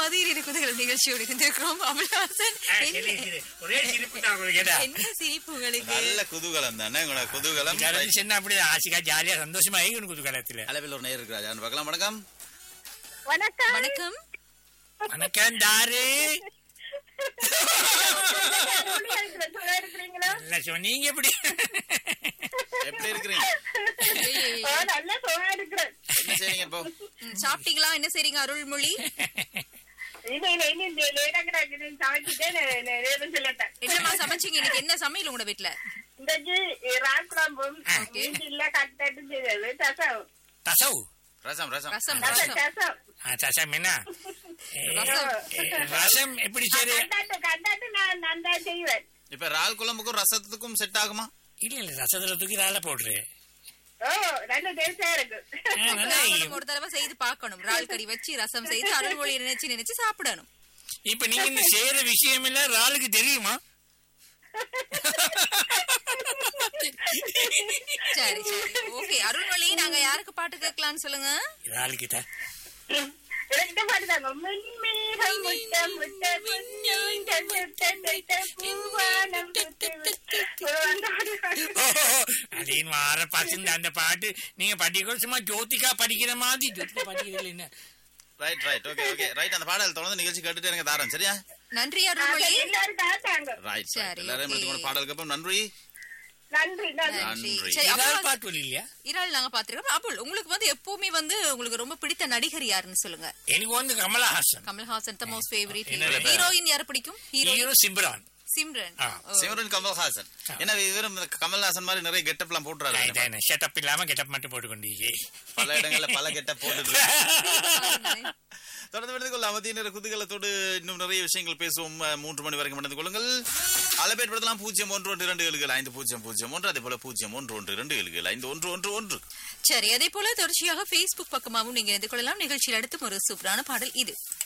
மதியில் இருக்குதுகிற நிகழ்ச்சியோடு இருந்திருக்கிறோம் அபிலாசன் ஆ, என்ன- சரி, சரி. ஒரே சிரிப்பு தான் உங்களுக்கு கேட்டா என்ன சிரிப்பு உங்களுக்கு நல்ல குதூகலம் தானே உங்களோட குதூகலம் கரண்ட் சின்ன அப்படி ஆசிக்கா ஜாலியா சந்தோஷமா ஐகன் குது காலத்துல அளவில் ஒரு நேர் இருக்கிறார் யாருன்னு பார்க்கலாம் வணக்கம் வணக்கம் வணக்கம் வணக்கம் தாரு சும்மா இருக்கிறீங்களா இல்ல சிவா, நீங்க எப்படி எப்படி இருக்கிறீங்க ஓ, நல்லா சும்மா இருக்கிறேன் என்ன செய்றீங்க இப்போ ம், சாப்பிட்டீங்களா என்ன செய்றீங்க அருள்மொழி இல்ல இல்ல இன்னும் இந்த லேடாக சமைச்சிட்டு நேரம் சொல்லட்டேன் என்னமா சமைச்சீங்க இன்னைக்கு என்ன சமையல் உங்களோட வீட்டுல இன்றைக்கு ராக் குழம்பும் மீன்ல கட்டட்டு செய்தது தசம் தசவு ரசம் ரசம் ரசம் தசம் ரசம் தசம் ஆ, தசம் என்ன ஏ, ரசம். ஏ, ரசம் எப்படி சரி கட்டாட்டு கட்டாட்டு நான் நான் தான் செய்வேன் இப்ப இறால் குழம்புக்கும் ரசத்துக்கும் செட் ஆகுமா இல்ல இல்ல ரசத்துல தூக்கி ரால போடுறேன் ஓ நல்ல டேஸ்டா இருக்கு ஆ, நல்லா நாங்களும் ஒரு தடவை செய்து பார்க்கணும் இறால் கறி வச்சு ரசம் செய்து அருள்மொழி நினைச்சு நினைச்சு சாப்பிடணும் இப்ப நீங்க இந்த செய்யற விஷயம் இல்ல ராளுக்கு தெரியுமா சரி சரி ஓகே அருள்மொழி நாங்க யாருக்கு பாட்டு கேட்கலாம்னு சொல்லுங்க ராளுக்கு தான் இந்த பாட்டு தாங்க மின்மேகம் முட்ட முட்ட மின்னூஞ்சல் முட்ட முட்ட பூவானம் முட்ட முட்ட. ஓ, அந்த பாட்டு. அப்படின்னு வார பசங்க அந்த பாட்டு நீங்க படிக்கிற சும்மா ஜோதிகா படிக்கிற மாதிரி ஜோதிகா படிக்கிறது என்ன right right okay okay right அந்த பாடல் தொடர்ந்து நிகழ்ச்சி கேட்டுட்டு எனக்கு தாரம் சரியா நன்றி அதை அருள்மொழி எல்லாரும் காத்தாங்க ரைட் சரி, எல்லாரும் okay. எடுத்துக்கொண்ட பாடலுக்கு அப்புறம் நன்றி நன்றி நன்றி நன்றி நன்றி. சரி இறால் அப்புறம் பாட்டு வழி இல்லையா இறால் நாங்க பாத்துருக்கோம் அபுல் உங்களுக்கு வந்து எப்பவுமே வந்து உங்களுக்கு ரொம்ப பிடித்த நடிகர் யாருன்னு சொல்லுங்க எனக்கு வந்து கமலஹாசன் கமல்ஹாசன் தான் மோஸ்ட் ஃபேவரட் என்னோட பேர். ஹீரோயின் யாரு பிடிக்கும் ஹீரோ ஹீரோ சிம்ரான் சிம்ரன் ஆ. ஓ. சிவரன் கமல்ஹாசன் ஏன்னா இவரும் இந்த கமல்ஹாசன் மாதிரி நிறைய கெட்டப் எல்லாம் போட்டுறாரு ஷெட்டப் இல்லாம கெட்டப் மட்டும் போட்டுக்கொண்டீங்க பல இடங்கள்ல பல கெட்டப் போட்டுட்டு பாருங்க. தொடர்ந்து விடுத்து கொள்ள அவதியினர் குதூகலத்தோடு இன்னும் நிறைய விஷயங்கள் பேசுவோம் அஹ், மூன்று மணி வரைக்கும் நடந்து கொள்ளுங்கள் அலைபேற்படுத்தலாம் பூஜ்ஜியம் ஒன்று ஒன்று இரண்டு ஏழுகள் ஐந்து பூஜ்ஜியம் பூஜ்ஜியம் ஒன்று அதே போல பூஜ்ஜியம் ஒன்று ஒன்று இரண்டு ஏழுகள் ஐந்து ஒன்று ஒன்று ஒன்று சரி அதே போல தொடர்ச்சியாக Facebook பக்கமாகவும் நீங்க இணைந்து கொள்ளலாம் நிகழ்ச்சியில் அடுத்தும் ஒரு சூப்பரான பாடல் இது